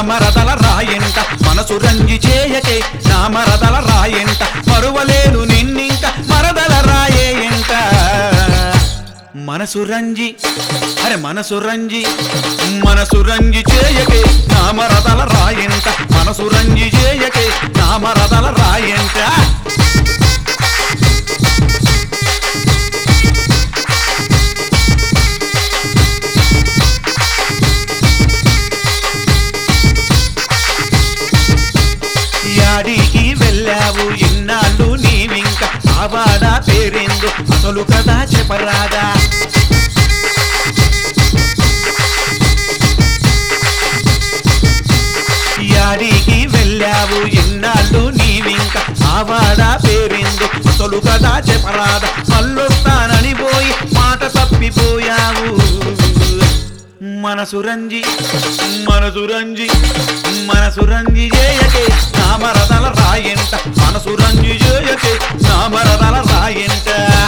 నామరదల రాయంట మనసు రంజి చేయకే నామరదల రాయంట మరువలేను నిన్నింక మరదల రాయేయంట మనసు రంజి అరే మనసు రంజి మనసు రంజి చేయకే నామరదల రాయంట మనసు రంజి చేయకే నామరదల రాయంట యాడికి వెళ్ళావు ఇన్నాళ్ళు నీవింక ఆవాడా పేరిందు అసలు కదా చెప్పరాదా యాడికి వెళ్ళావు ఇన్నాళ్ళు నీవింక ఆవాడా పేరిందు అసలు కదా చెప్పరాదా మళ్ళొస్తానని పోయి మాట తప్పిపోయావు మనసు రంజి మనసు రంజి మనసు రంజి చేయకే నామరదల రాయంట మనసు రంజి చేయకే నామరదల రాయంట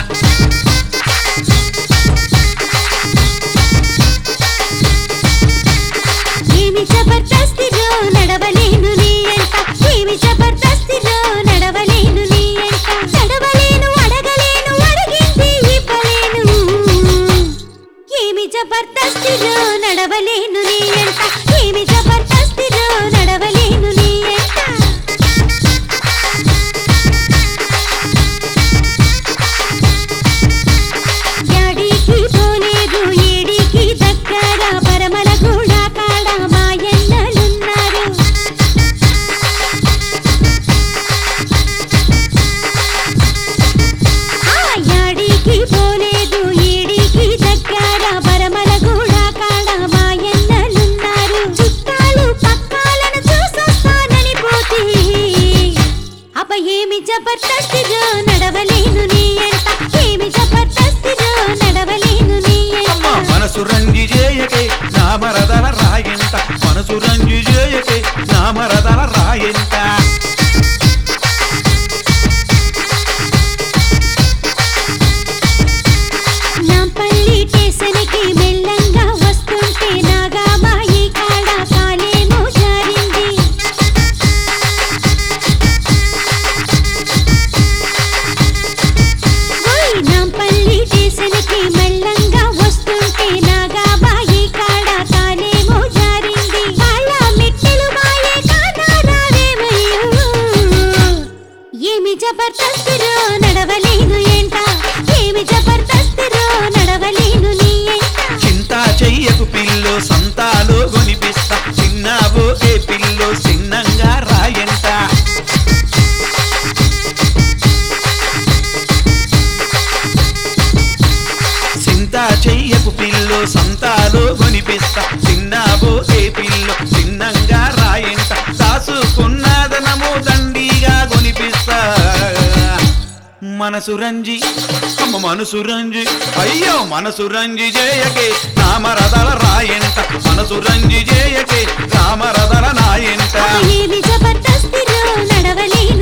ఏమి జబర్దస్తిలో నడవలేను నీ ఎంట ఏమి జబర్దస్తిలో నడవలేను నీ ఎంట నడవలేను అడగలేను అడిగింది ఇవ్వలేను ఏమి జబర్దస్తిలో నడవలేను నీ ఎంట ఏమి జబర్దస్తిలో నడవలేను నీ ఎంట యాడికి పోలేదు ఏడికి దగ్గర పరమల కూడా కాడ మాయన్నలున్నారు ఆ యాడికి పోలేదు ఏడికి దగ్గర పరమల కూడా కాడ మాయన్నలున్నారు చుట్టాలు పక్కాలను చూసొస్తానని పోతే అబ్బ ఏమి జబర్దస్తిగా నడవలేను నీ ఎంట ఏమి జబర్దస్తిగా నడవలేను నీ అమ్మ ఎంట మనసు రంజి చేయకే నామరదల రాయంట మనసు రంజి చేయకే నామరదల రాయంట నాంపల్లి స్టేషన్కి మెల్లంగా వస్తుంటే నాగామాయి కాడ కాలేమో జారింది ఓయ్ నాంపల్లి స్టేషన్కి మెల్లంగా వస్తుంటే నాగాబాయి కాడ కాలేమో జారింది కాళ్ళ మెట్టెలు మాయే కాదా రావేమయ్యో ఏమి జబర్దస్తిలో నడవలేను ఏంట ఏమి జబర్దస్తిలో నడవలేను నీ ఎంట చింత చెయ్యకు పిల్లు సంతాలో కొనిపిస్తా చిన్నావో ఏ పిల్లు చిన్నంగా రాయంట చింత చెయ్యకు పిల్లు సంతాలో కొనిపిస్తా చిన్నావో ఏ పిల్లు చిన్నంగా రాయంట దాసుకున్నదనము దండిగా కొనిపిస్తా మనసు రంజి అమ్మ మనసు రంజి అయ్యో మనసు రంజి చేయకే నామరదల రాయంట మనసు రంజి చేయకే రామరదల నాయంట ఏమి జబర్దస్తిలో నడవలేను